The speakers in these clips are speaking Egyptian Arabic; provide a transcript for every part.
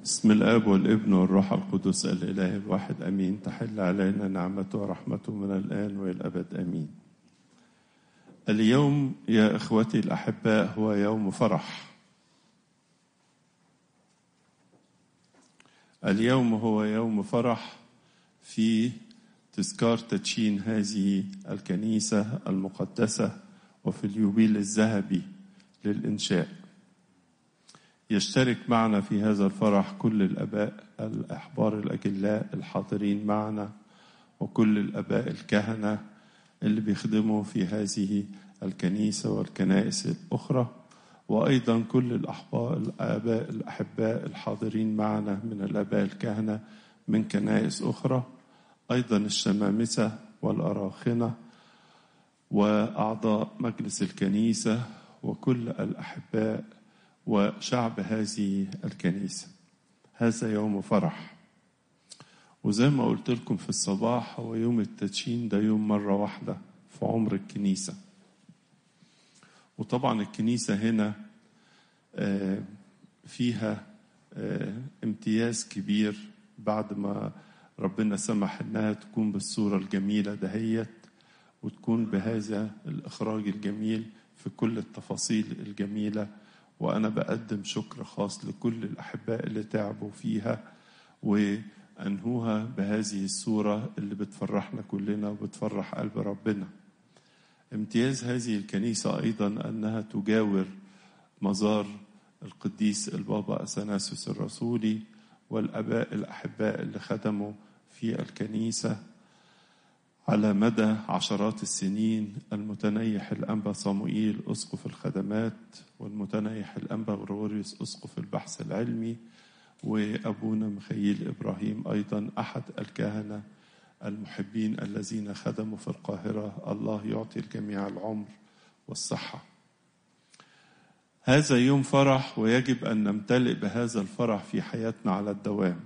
بسم الاب والابن والروح القدس الاله الواحد امين تحل علينا نعمته ورحمته من الان والى الابد امين اليوم يا اخوتي الاحباء هو يوم فرح اليوم هو يوم فرح في تذكار تدشين هذه الكنيسه المقدسه وفي اليوبيل الذهبي للانشاء يشترك معنا في هذا الفرح كل الاباء الاحبار الاجلاء الحاضرين معنا وكل الاباء الكهنه اللي بيخدموا في هذه الكنيسه والكنائس الاخرى وايضا كل الاحبار الاباء الاحباء الحاضرين معنا من الاباء الكهنه من كنائس اخرى ايضا الشمامسه والاراخنه واعضاء مجلس الكنيسه وكل الاحباء وشعب هذه الكنيسة هذا يوم فرح وزي ما قلت لكم في الصباح هو يوم التدشين ده يوم مرة واحدة في عمر الكنيسة وطبعا الكنيسة هنا فيها امتياز كبير بعد ما ربنا سمح انها تكون بالصورة الجميلة دهيت وتكون بهذا الإخراج الجميل في كل التفاصيل الجميله وأنا بقدم شكر خاص لكل الأحباء اللي تعبوا فيها وأنهوها بهذه الصورة اللي بتفرحنا كلنا وبتفرح قلب ربنا امتياز هذه الكنيسة أيضا أنها تجاور مزار القديس البابا أثناسيوس الرسولي والأباء الأحباء اللي خدموا في الكنيسة على مدى عشرات السنين المتنيح الأنبا صموئيل أسقف الخدمات والمتنيح الأنبا غريغوريوس أسقف البحث العلمي وأبونا مخيل إبراهيم أيضا أحد الكهنة المحبين الذين خدموا في القاهرة الله يعطي الجميع العمر والصحة هذا يوم فرح ويجب أن نمتلئ بهذا الفرح في حياتنا على الدوام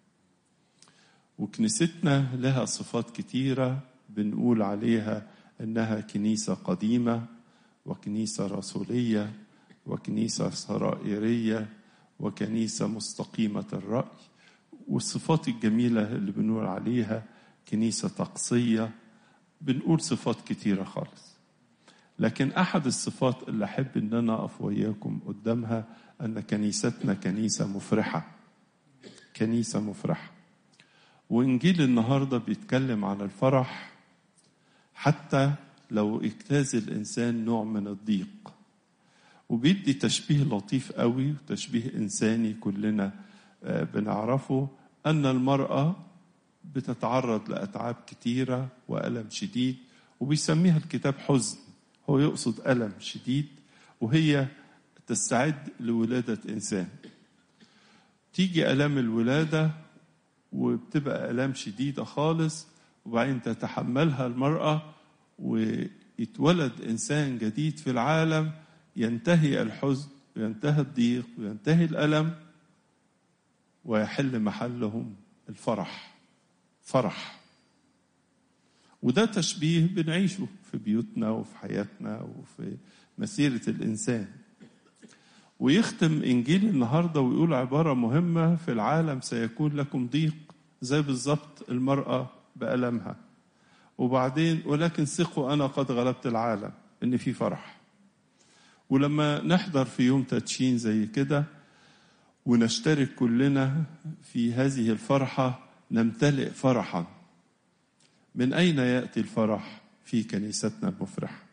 وكنيستنا لها صفات كتيرة بنقول عليها انها كنيسه قديمه وكنيسه رسوليه وكنيسه سرائريه وكنيسه مستقيمه الراي والصفات الجميله اللي بنقول عليها كنيسه طقسيه بنقول صفات كتيره خالص لكن احد الصفات اللي احب ان انا اقف وياكم قدامها ان كنيستنا كنيسه مفرحه كنيسه مفرحه وانجيل النهارده بيتكلم عن الفرح حتى لو اجتاز الانسان نوع من الضيق وبيدي تشبيه لطيف قوي تشبيه انساني كلنا بنعرفه ان المراه بتتعرض لاتعاب كتيره والم شديد وبيسميها الكتاب حزن هو يقصد الم شديد وهي تستعد لولاده انسان تيجي الام الولاده وبتبقى الام شديده خالص وبعدين تتحملها المرأة ويتولد إنسان جديد في العالم ينتهي الحزن وينتهي الضيق وينتهي الألم ويحل محلهم الفرح فرح وده تشبيه بنعيشه في بيوتنا وفي حياتنا وفي مسيرة الإنسان ويختم إنجيل النهاردة ويقول عبارة مهمة في العالم سيكون لكم ضيق زي بالظبط المرأة بألمها وبعدين ولكن ثقوا أنا قد غلبت العالم إن في فرح ولما نحضر في يوم تدشين زي كده ونشترك كلنا في هذه الفرحة نمتلئ فرحا من أين يأتي الفرح في كنيستنا المفرحة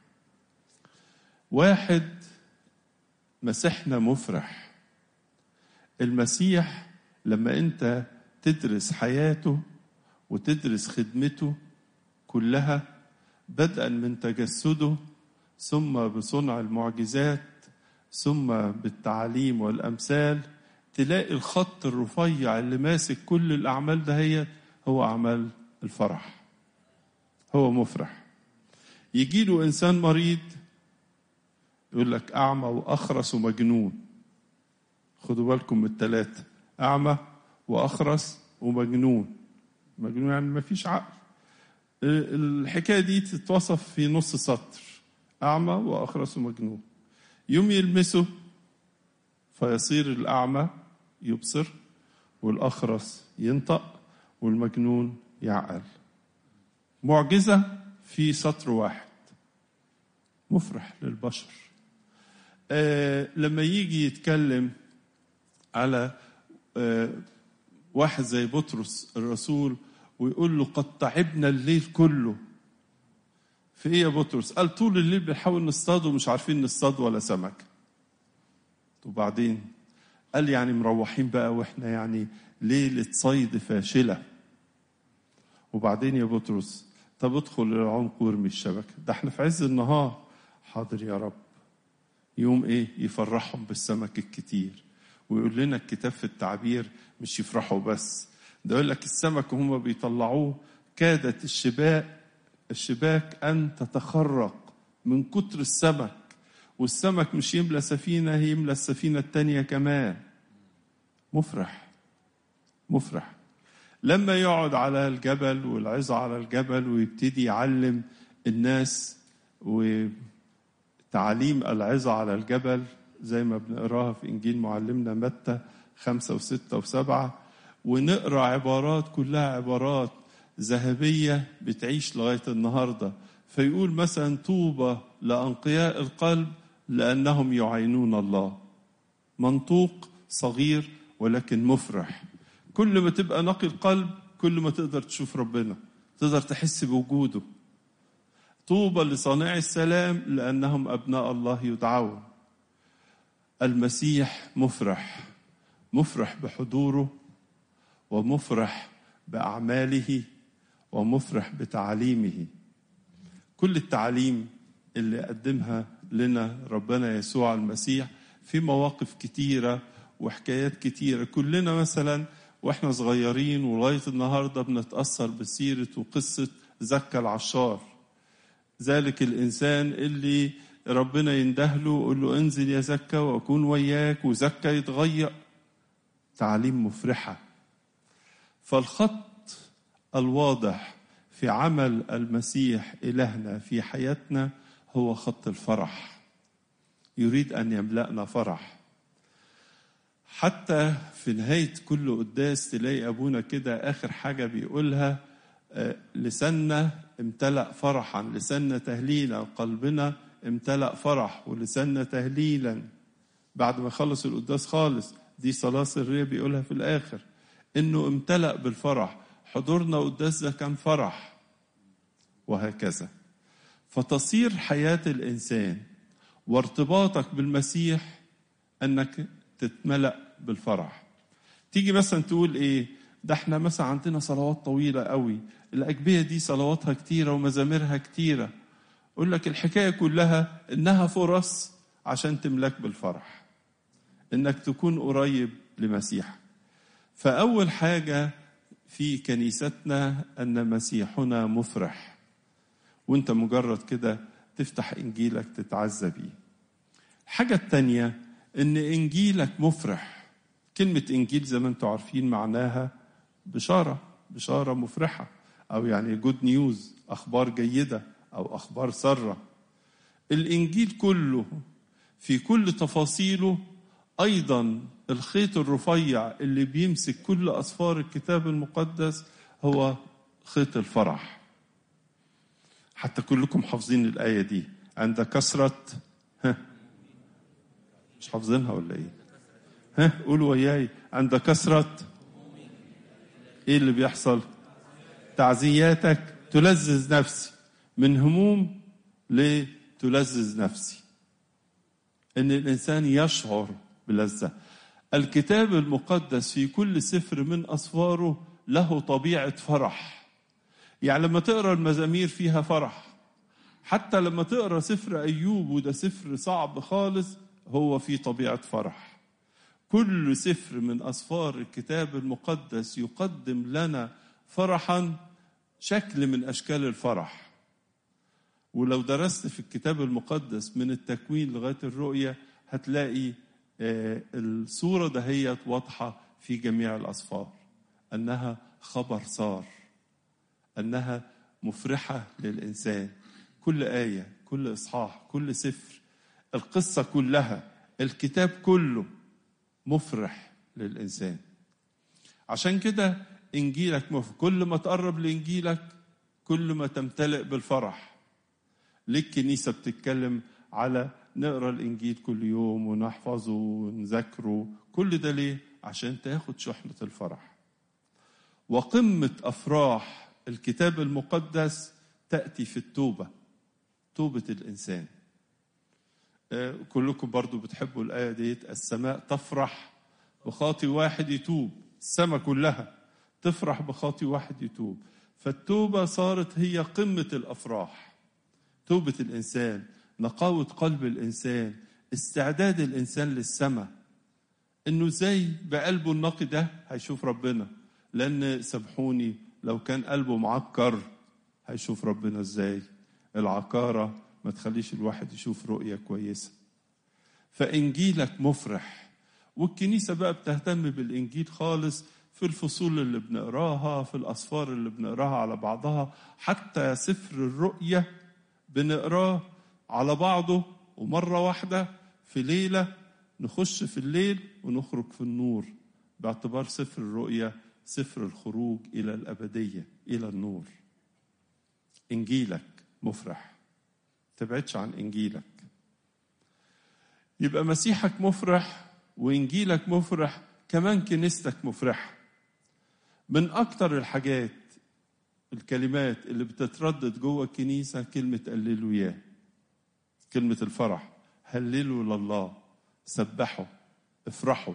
واحد مسيحنا مفرح المسيح لما أنت تدرس حياته وتدرس خدمته كلها بدءا من تجسده ثم بصنع المعجزات ثم بالتعاليم والامثال تلاقي الخط الرفيع اللي ماسك كل الاعمال دهيت هو اعمال الفرح هو مفرح يجي له انسان مريض يقول لك اعمى واخرس ومجنون خدوا بالكم من الثلاثه اعمى واخرس ومجنون مجنون يعني ما فيش عقل الحكايه دي تتوصف في نص سطر اعمى واخرس ومجنون يوم يلمسه فيصير الاعمى يبصر والأخرس ينطق والمجنون يعقل معجزة في سطر واحد مفرح للبشر آه لما يجي يتكلم على آه واحد زي بطرس الرسول ويقول له قد تعبنا الليل كله في ايه يا بطرس قال طول الليل بنحاول نصطاد ومش عارفين نصطاد ولا سمك وبعدين قال يعني مروحين بقى واحنا يعني ليلة صيد فاشلة وبعدين يا بطرس طب ادخل العمق وارمي الشبكة ده احنا في عز النهار حاضر يا رب يوم ايه يفرحهم بالسمك الكتير ويقول لنا الكتاب في التعبير مش يفرحوا بس ده يقول لك السمك وهم بيطلعوه كادت الشباك الشباك ان تتخرق من كتر السمك والسمك مش يملى سفينه يملى السفينه التانيه كمان مفرح مفرح لما يقعد على الجبل والعظة على الجبل ويبتدي يعلم الناس وتعليم العظة على الجبل زي ما بنقراها في إنجيل معلمنا متى خمسة وستة وسبعة ونقرأ عبارات كلها عبارات ذهبية بتعيش لغاية النهاردة فيقول مثلا طوبى لأنقياء القلب لأنهم يعينون الله منطوق صغير ولكن مفرح كل ما تبقى نقي القلب كل ما تقدر تشوف ربنا تقدر تحس بوجوده طوبى لصانعي السلام لأنهم أبناء الله يدعون المسيح مفرح مفرح بحضوره ومفرح بأعماله ومفرح بتعاليمه كل التعاليم اللي قدمها لنا ربنا يسوع المسيح في مواقف كتيرة وحكايات كتيرة كلنا مثلا واحنا صغيرين ولغاية النهاردة بنتأثر بسيرة وقصة زكا العشار ذلك الإنسان اللي ربنا يندهله ويقول له انزل يا زكا وأكون وياك وزكا يتغير تعليم مفرحة فالخط الواضح في عمل المسيح إلهنا في حياتنا هو خط الفرح يريد أن يملأنا فرح حتى في نهاية كل قداس تلاقي أبونا كده آخر حاجة بيقولها لساننا امتلأ فرحا لساننا تهليلا قلبنا امتلأ فرح ولساننا تهليلا بعد ما يخلص القداس خالص دي صلاة سرية بيقولها في الآخر إنه امتلأ بالفرح حضورنا قداس ده كان فرح وهكذا فتصير حياة الإنسان وارتباطك بالمسيح أنك تتملأ بالفرح تيجي مثلا تقول ايه ده احنا مثلا عندنا صلوات طويلة قوي الأجبية دي صلواتها كتيرة ومزاميرها كتيرة أقول لك الحكاية كلها إنها فرص عشان تملك بالفرح إنك تكون قريب لمسيح فأول حاجة في كنيستنا أن مسيحنا مفرح وانت مجرد كده تفتح إنجيلك تتعزى بيه الحاجة التانية ان انجيلك مفرح كلمه انجيل زي ما انتم عارفين معناها بشاره بشاره مفرحه او يعني جود نيوز اخبار جيده او اخبار ساره الانجيل كله في كل تفاصيله ايضا الخيط الرفيع اللي بيمسك كل اسفار الكتاب المقدس هو خيط الفرح حتى كلكم حافظين الايه دي عند كثره مش حافظينها ولا ايه ها قولوا وياي عند كثرة ايه اللي بيحصل تعزياتك تلذذ نفسي من هموم لتلذذ نفسي ان الانسان يشعر بلذة الكتاب المقدس في كل سفر من اسفاره له طبيعة فرح يعني لما تقرا المزامير فيها فرح حتى لما تقرا سفر ايوب وده سفر صعب خالص هو في طبيعة فرح كل سفر من أسفار الكتاب المقدس يقدم لنا فرحا شكل من أشكال الفرح ولو درست في الكتاب المقدس من التكوين لغاية الرؤية هتلاقي الصورة دهيت واضحة في جميع الأسفار أنها خبر صار أنها مفرحة للإنسان كل آية كل إصحاح كل سفر القصة كلها الكتاب كله مفرح للإنسان عشان كده انجيلك مف... كل ما تقرب لانجيلك كل ما تمتلئ بالفرح ليه الكنيسه بتتكلم على نقرا الانجيل كل يوم ونحفظه ونذاكره كل ده ليه عشان تاخد شحنه الفرح وقمه افراح الكتاب المقدس تاتي في التوبه توبه الانسان آه، كلكم برضو بتحبوا الايه ديت السماء تفرح بخاطي واحد يتوب السماء كلها تفرح بخاطي واحد يتوب فالتوبه صارت هي قمه الافراح توبه الانسان نقاوه قلب الانسان استعداد الانسان للسماء انه ازاي بقلبه النقي ده هيشوف ربنا لان سامحوني لو كان قلبه معكر هيشوف ربنا ازاي العكاره ما تخليش الواحد يشوف رؤيه كويسه فانجيلك مفرح والكنيسه بقى بتهتم بالانجيل خالص في الفصول اللي بنقراها في الاسفار اللي بنقراها على بعضها حتى سفر الرؤيه بنقراه على بعضه ومره واحده في ليله نخش في الليل ونخرج في النور باعتبار سفر الرؤيا سفر الخروج الى الابديه الى النور انجيلك مفرح تبعدش عن انجيلك يبقى مسيحك مفرح وانجيلك مفرح كمان كنيستك مفرحه من اكتر الحاجات الكلمات اللي بتتردد جوه الكنيسه كلمه هللوا ياه كلمه الفرح هللوا لله سبحوا افرحوا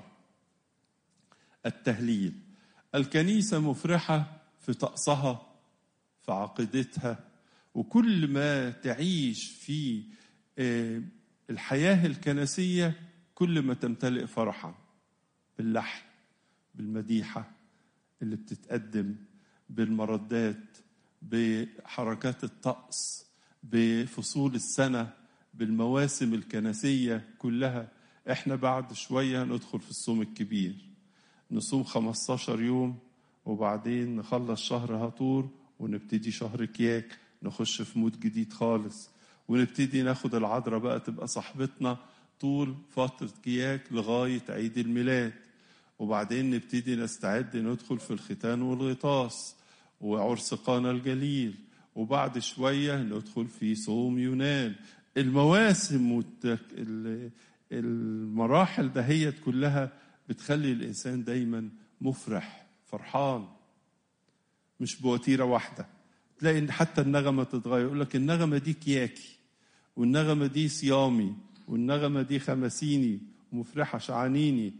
التهليل الكنيسه مفرحه في طقسها في عقيدتها وكل ما تعيش في آه، الحياه الكنسيه كل ما تمتلئ فرحا باللحن بالمديحه اللي بتتقدم بالمردات بحركات الطقس بفصول السنه بالمواسم الكنسيه كلها احنا بعد شويه هندخل في الصوم الكبير نصوم 15 يوم وبعدين نخلص شهر هطور ونبتدي شهر كياك نخش في مود جديد خالص ونبتدي ناخد العذراء بقى تبقى صاحبتنا طول فترة كياك لغاية عيد الميلاد وبعدين نبتدي نستعد ندخل في الختان والغطاس وعرس قانا الجليل وبعد شوية ندخل في صوم يونان المواسم والتك... ال- المراحل دهيت كلها بتخلي الإنسان دايما مفرح فرحان مش بوتيرة واحدة تلاقي إن حتى النغمة تتغير يقول لك النغمة دي كياكي والنغمة دي صيامي والنغمة دي خمسيني ومفرحة شعانيني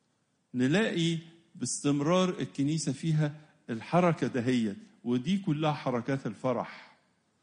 نلاقي باستمرار الكنيسة فيها الحركة دهيت ودي كلها حركات الفرح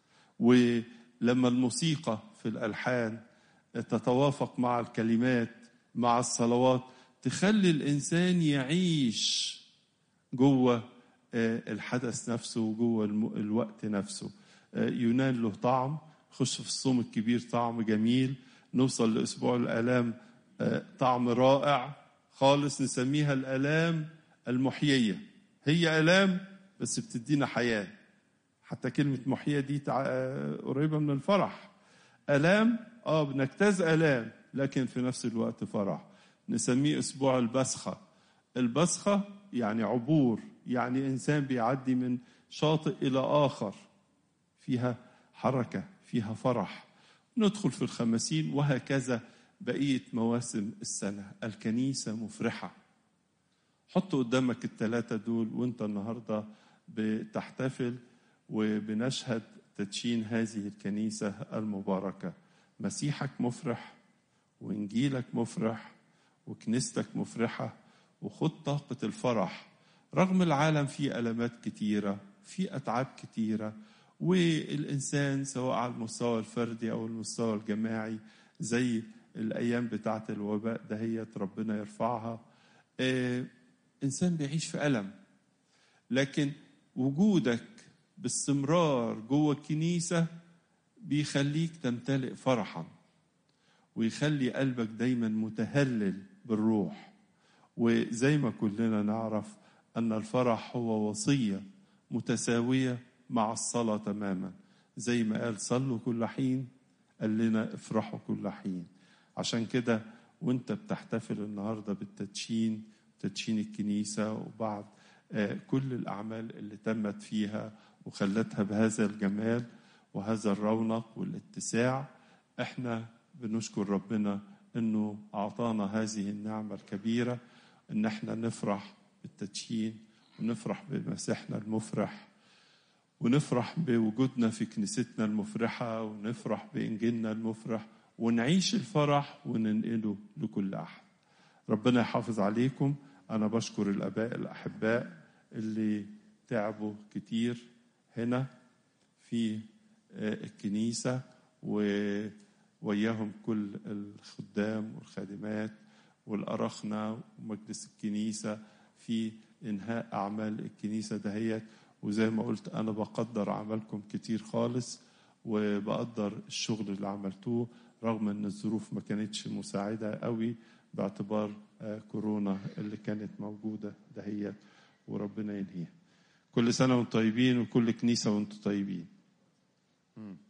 ولما الموسيقى في الألحان تتوافق مع الكلمات مع الصلوات تخلي الإنسان يعيش جوه آه، الحدث نفسه وجوه الم- الوقت نفسه آه، يونان له طعم خش في الصوم الكبير طعم جميل نوصل لأسبوع الآلام آه، طعم رائع خالص نسميها الآلام المحيية هي آلام بس بتدينا حياة حتى كلمة محيية دي تع- آه، قريبة من الفرح آلام اه بنجتاز آلام لكن في نفس الوقت فرح نسميه أسبوع البسخة البسخة يعني عبور يعني إنسان بيعدي من شاطئ إلى آخر فيها حركة فيها فرح ندخل في الخمسين وهكذا بقية مواسم السنة الكنيسة مفرحة حط قدامك الثلاثة دول وانت النهاردة بتحتفل وبنشهد تدشين هذه الكنيسة المباركة مسيحك مفرح وإنجيلك مفرح وكنيستك مفرحة وخد طاقة الفرح رغم العالم فيه ألمات كتيرة في أتعاب كتيرة والإنسان سواء على المستوى الفردي أو المستوى الجماعي زي الأيام بتاعة الوباء دهيت ربنا يرفعها آه، إنسان بيعيش في ألم لكن وجودك باستمرار جوه الكنيسة بيخليك تمتلئ فرحا ويخلي قلبك دايما متهلل بالروح وزي ما كلنا نعرف أن الفرح هو وصية متساوية مع الصلاة تماما زي ما قال صلوا كل حين قال لنا افرحوا كل حين عشان كده وانت بتحتفل النهاردة بالتدشين تدشين الكنيسة وبعد كل الأعمال اللي تمت فيها وخلتها بهذا الجمال وهذا الرونق والاتساع احنا بنشكر ربنا انه اعطانا هذه النعمه الكبيره ان احنا نفرح بالتدشين ونفرح بمسيحنا المفرح ونفرح بوجودنا في كنيستنا المفرحه ونفرح بانجيلنا المفرح ونعيش الفرح وننقله لكل احد ربنا يحافظ عليكم انا بشكر الاباء الاحباء اللي تعبوا كتير هنا في الكنيسه ووياهم كل الخدام والخادمات والأرخنة ومجلس الكنيسة في إنهاء أعمال الكنيسة دهيت وزي ما قلت أنا بقدر عملكم كتير خالص وبقدر الشغل اللي عملتوه رغم ان الظروف ما كانتش مساعدة قوي باعتبار كورونا اللي كانت موجودة دهيت وربنا ينهيها كل سنة وانتم طيبين وكل كنيسة وانتم طيبين